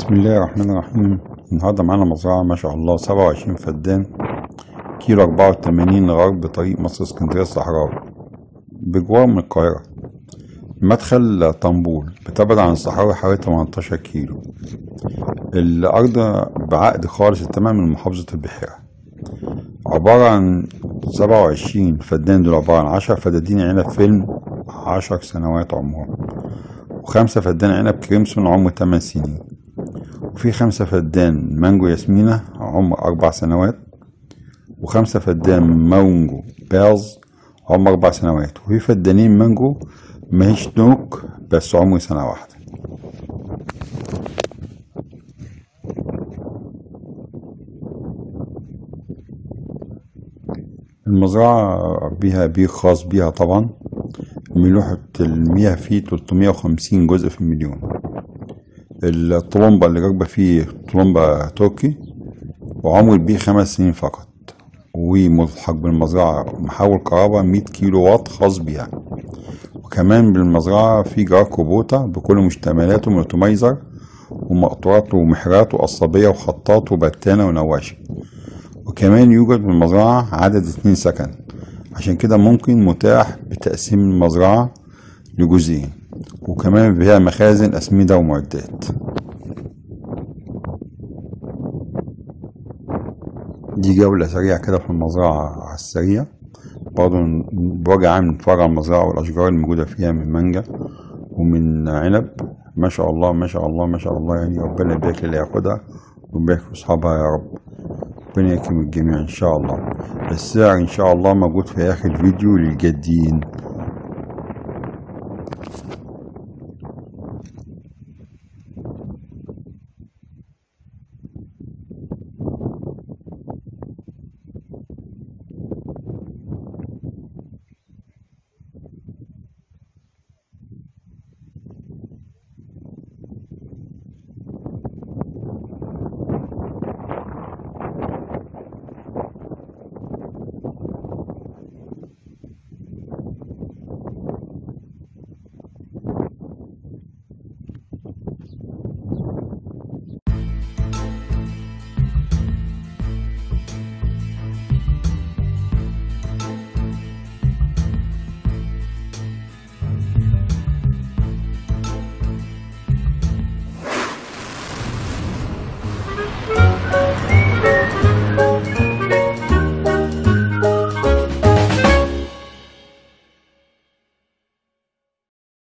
بسم الله الرحمن الرحيم النهارده معانا مزرعة ما شاء الله سبعة وعشرين فدان كيلو أربعة وتمانين غرب طريق مصر اسكندرية الصحراوي بجوار من القاهرة مدخل طنبول بتبعد عن الصحراوي حوالي 18 كيلو الأرض بعقد خالص تمام من محافظة البحيرة عبارة عن سبعة وعشرين فدان دول عبارة عن عشر فدادين عنب فيلم عشر سنوات عمرهم وخمسة فدان عنب كريمسون عمر تمن سنين وفي خمسة فدان مانجو ياسمينة عمر أربع سنوات وخمسة فدان مانجو باز عمر أربع سنوات وفي فدانين مانجو ماهيش نوك بس عمر سنة واحدة المزرعة بيها بير خاص بيها طبعا ملوحة المياه فيه 350 جزء في المليون الطلمبة اللي راكبة فيه طلمبة تركي وعمر البير خمس سنين فقط وملحق بالمزرعة محول كهرباء 100 كيلو واط خاص بيها وكمان بالمزرعة في جرار كوبوتا بكل مشتملاته من اوتومايزر ومقطوعات ومحرات وقصابية وخطاط وبتانة ونواشة وكمان يوجد بالمزرعة عدد اتنين سكن عشان كده ممكن متاح بتقسيم المزرعة لجزئين وكمان فيها مخازن أسمدة ومعدات دي جولة سريعة كده في المزرعة على السريع برضه بوجه عام نتفرج على المزرعة والأشجار الموجودة فيها من مانجا ومن عنب ما شاء الله ما شاء الله ما شاء الله يعني ربنا يبارك اللي ياخدها ويبارك في أصحابها يا رب ربنا يكرم الجميع إن شاء الله السعر إن شاء الله موجود في آخر الفيديو للجادين